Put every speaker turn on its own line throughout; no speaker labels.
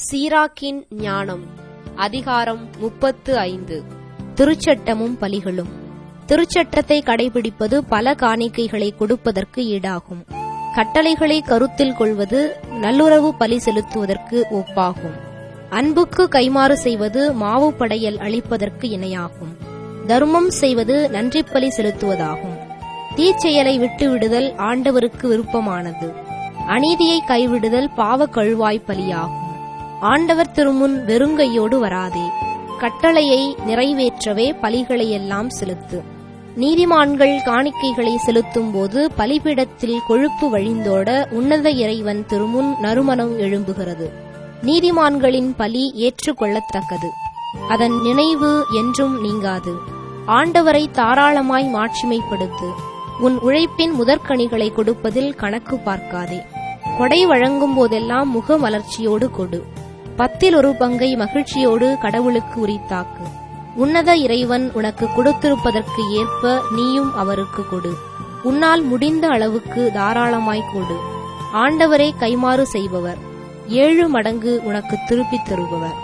சீராக்கின் ஞானம் அதிகாரம் முப்பத்து ஐந்து திருச்சட்டமும் பலிகளும் திருச்சட்டத்தை கடைபிடிப்பது பல காணிக்கைகளை கொடுப்பதற்கு ஈடாகும் கட்டளைகளை கருத்தில் கொள்வது நல்லுறவு பலி செலுத்துவதற்கு ஒப்பாகும் அன்புக்கு கைமாறு செய்வது மாவு படையல் அளிப்பதற்கு இணையாகும் தர்மம் செய்வது நன்றிப்பலி செலுத்துவதாகும் தீச்செயலை விட்டுவிடுதல் ஆண்டவருக்கு விருப்பமானது அநீதியை கைவிடுதல் பாவ கழுவாய் பலியாகும் ஆண்டவர் திருமுன் வெறுங்கையோடு வராதே கட்டளையை நிறைவேற்றவே பலிகளையெல்லாம் செலுத்து நீதிமான்கள் காணிக்கைகளை செலுத்தும் போது பலிபீடத்தில் கொழுப்பு வழிந்தோட உன்னத இறைவன் திருமுன் நறுமணம் எழும்புகிறது நீதிமான்களின் பலி ஏற்றுக்கொள்ளத்தக்கது அதன் நினைவு என்றும் நீங்காது ஆண்டவரை தாராளமாய் மாட்சிமைப்படுத்து உன் உழைப்பின் முதற்கனிகளை கொடுப்பதில் கணக்கு பார்க்காதே கொடை வழங்கும் போதெல்லாம் முக மலர்ச்சியோடு கொடு பத்தில் ஒரு பங்கை மகிழ்ச்சியோடு கடவுளுக்கு உரித்தாக்கு உன்னத இறைவன் உனக்கு கொடுத்திருப்பதற்கு ஏற்ப நீயும் அவருக்கு கொடு உன்னால் முடிந்த அளவுக்கு தாராளமாய் கொடு ஆண்டவரே கைமாறு செய்பவர் ஏழு மடங்கு உனக்கு திருப்பித் தருபவர்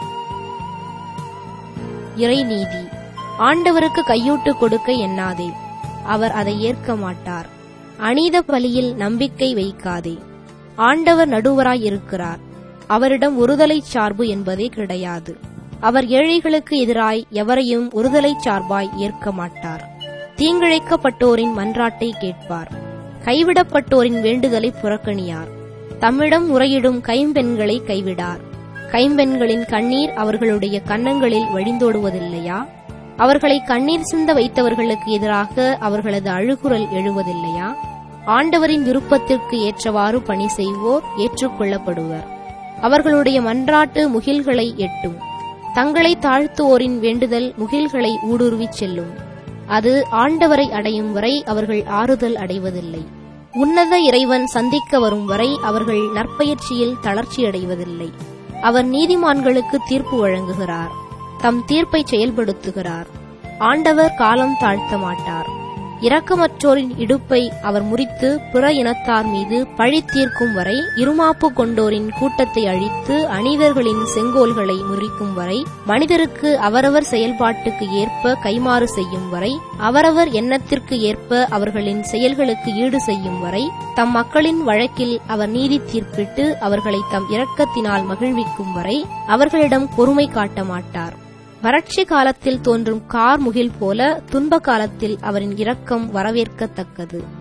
இறைநீதி ஆண்டவருக்கு கையூட்டு கொடுக்க எண்ணாதே அவர் அதை ஏற்க மாட்டார் அநீத பலியில் நம்பிக்கை வைக்காதே ஆண்டவர் நடுவராய் இருக்கிறார் அவரிடம் ஒருதலை சார்பு என்பதே கிடையாது அவர் ஏழைகளுக்கு எதிராய் எவரையும் ஒருதலை சார்பாய் ஏற்க மாட்டார் தீங்கிழைக்கப்பட்டோரின் மன்றாட்டை கேட்பார் கைவிடப்பட்டோரின் வேண்டுதலை புறக்கணியார் தம்மிடம் முறையிடும் கைம்பெண்களை கைவிடார் கைம்பெண்களின் கண்ணீர் அவர்களுடைய கன்னங்களில் வழிந்தோடுவதில்லையா அவர்களை கண்ணீர் சிந்த வைத்தவர்களுக்கு எதிராக அவர்களது அழுகுரல் எழுவதில்லையா ஆண்டவரின் விருப்பத்திற்கு ஏற்றவாறு பணி செய்வோர் ஏற்றுக்கொள்ளப்படுவர் அவர்களுடைய மன்றாட்டு முகில்களை எட்டும் தங்களை தாழ்த்துவோரின் வேண்டுதல் முகில்களை ஊடுருவிச் செல்லும் அது ஆண்டவரை அடையும் வரை அவர்கள் ஆறுதல் அடைவதில்லை உன்னத இறைவன் சந்திக்க வரும் வரை அவர்கள் நற்பயிற்சியில் தளர்ச்சியடைவதில்லை அவர் நீதிமான்களுக்கு தீர்ப்பு வழங்குகிறார் தம் தீர்ப்பை செயல்படுத்துகிறார் ஆண்டவர் காலம் தாழ்த்த மாட்டார் இரக்கமற்றோரின் இடுப்பை அவர் முறித்து பிற இனத்தார் மீது பழி தீர்க்கும் வரை இருமாப்பு கொண்டோரின் கூட்டத்தை அழித்து அனிதர்களின் செங்கோல்களை முறிக்கும் வரை மனிதருக்கு அவரவர் செயல்பாட்டுக்கு ஏற்ப கைமாறு செய்யும் வரை அவரவர் எண்ணத்திற்கு ஏற்ப அவர்களின் செயல்களுக்கு ஈடு செய்யும் வரை தம் மக்களின் வழக்கில் அவர் நீதி தீர்ப்பிட்டு அவர்களை தம் இரக்கத்தினால் மகிழ்விக்கும் வரை அவர்களிடம் பொறுமை காட்ட மாட்டார் வறட்சி காலத்தில் தோன்றும் கார் முகில் போல துன்ப காலத்தில் அவரின் இரக்கம் வரவேற்கத்தக்கது